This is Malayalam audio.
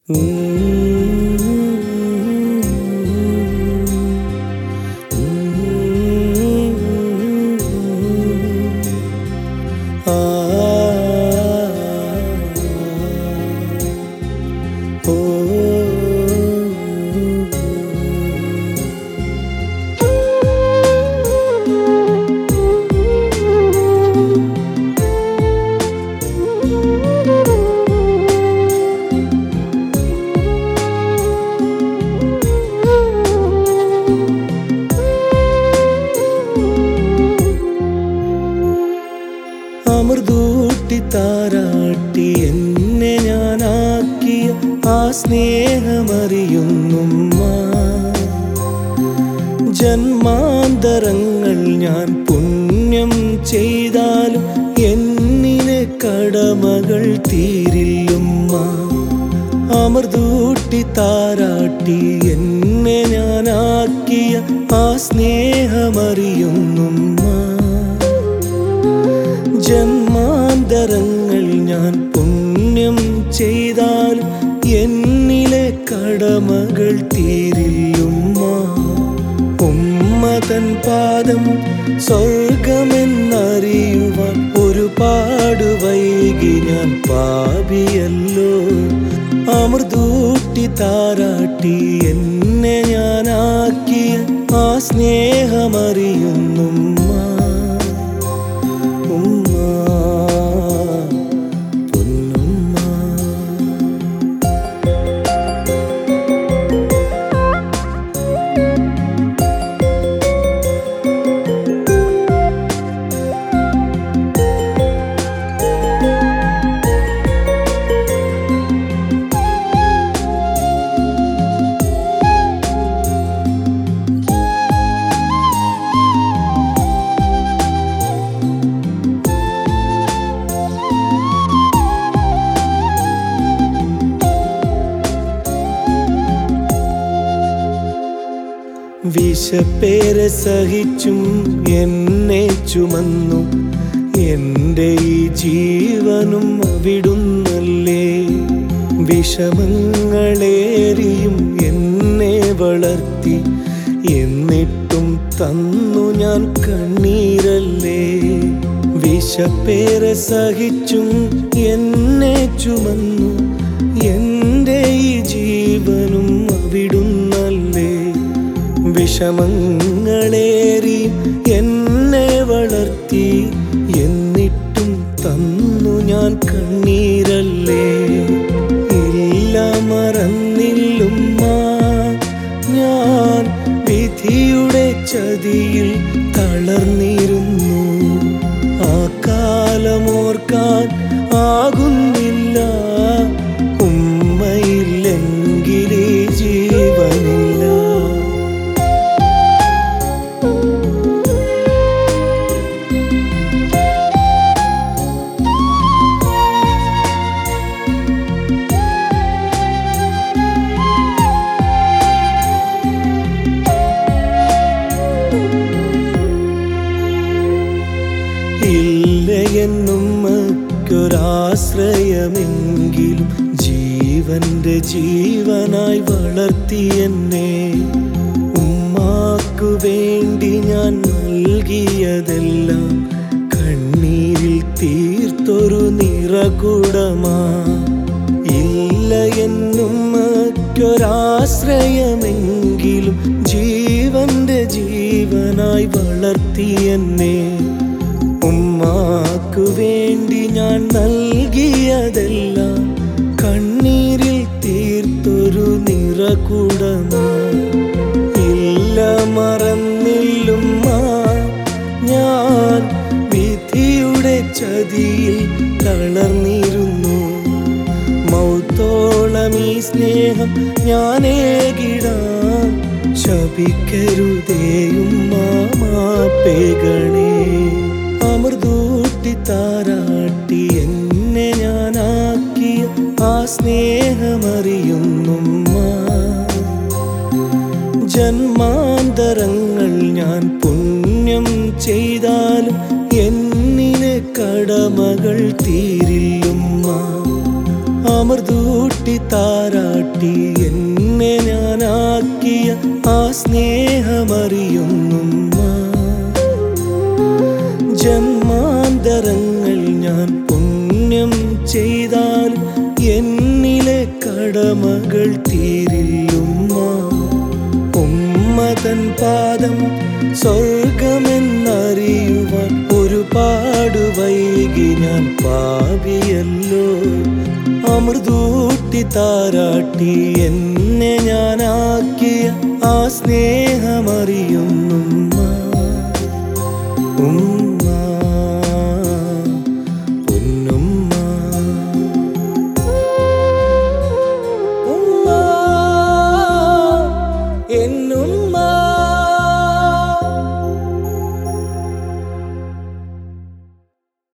അമൃതൂട്ടി താരാട്ടി എന്നെ ഞാനാക്കിയ ആ സ്നേഹമറിയുന്നുമ്മ ജന്മാന്തരങ്ങൾ ഞാൻ പുണ്യം ചെയ്താലും എന്നിലെ കടമകൾ തീരില്ലുമ്മ അമൃതൂട്ടി താരാട്ടി എന്നെ ഞാനാക്കിയ ആ സ്നേഹമറിയുന്നുമ്മ ജന്മാന്തരങ്ങൾ ഞാൻ പുണ്യം ചെയ്താലും എന്നിലെ കടമകൾ തീരില്ലുമ്മ ഉമ്മ തൻ പാദം സ്വർഗമെന്നറിയുവാൻ ഒരുപാട് വൈകി ഞാൻ പാപിയല്ലോ അമൃതൂട്ടി താരാട്ടി എന്നെ ഞാനാക്കിയ ആ സ്നേഹമറിയുന്നുമ്മ ഉമ്മ പൊന്നുമ്മ വിശപ്പേറെ സഹിച്ചും എന്നെ ചുമന്നു എൻ്റെ ഈ ജീവനും അവിടുന്നല്ലേ വിഷമങ്ങളേറിയും എന്നെ വളർത്തി എന്നിട്ടും തന്നു ഞാൻ കണ്ണീരല്ലേ വിശപ്പേറെ സഹിച്ചും എന്നെ ചുമന്നു എൻ്റെ ഈ ജീവനും അവിടുന്നല്ലേ വിഷമങ്ങളേറി എന്നെ വളർത്തി എന്നിട്ടും തന്നു ഞാൻ കണ്ണീരല്ലേ ഇല്ല മറന്നില്ലുമ്മ ഞാൻ വിധിയുടെ ചതിയിൽ തളർന്നിരുന്നു ആ കാലമോർക്കാൻ ആകുന്നില്ല ഉമ്മയില്ലെങ്കിലേ ജീവനില്ല ഇല്ല എന്നുമ്മയ്ക്കൊരാശ്രയമെങ്കിലും ജീവന്റെ ജീവനായി വളർത്തി എന്നെ ഉമ്മാക്കു വേണ്ടി ഞാൻ നൽകിയതെല്ലാം കണ്ണീരിൽ തീർത്തൊരു നിറകുടമാ ഇല്ല എന്നുമ്മയ്ക്കൊരാശ്രയമെങ്കിലും ജീവന്റെ ജീവനായി വളർത്തി എന്നെ ഉമ്മാക്കു വേണ്ടി ഞാൻ നൽകിയതെല്ലാം കണ്ണീരിൽ തീർത്തൊരു നിറകുടമ ഇല്ല മറന്നില്ലുമ്മ ഞാൻ വിധിയുടെ ചതിയിൽ തളർന്നിരുന്നു മൗത്തോളം ഈ സ്നേഹം ഞാനേകിടാം ശപിക്കരുതേയും മാമാപ്പേകണേ അമൃതൂട്ടി താരാട്ടി എന്നെ ഞാനാക്കിയ ആ സ്നേഹമറിയുന്നുമ്മ ജന്മാന്തരങ്ങൾ ഞാൻ പുണ്യം ചെയ്താലും എന്നിലെ കടമകൾ തീരില്ലുമ്മ അമൃതൂട്ടി താരാട്ടി എന്നെ ഞാനാക്കിയ ആ സ്നേഹമറിയുന്നുമ്മ ജന്മാന്തരങ്ങൾ ഞാൻ പുണ്യം ചെയ്താലും എന്നിലെ കടമകൾ തീരില്ലുമ്മ ഉമ്മ തൻ പാദം സ്വർഗമെന്നറിയുവാൻ ഒരുപാട് വൈകി ഞാൻ പാപിയല്ലോ അമൃതൂട്ടി താരാട്ടി എന്നെ ഞാനാക്കിയ ആ സ്നേഹമറിയുന്നുമ്മ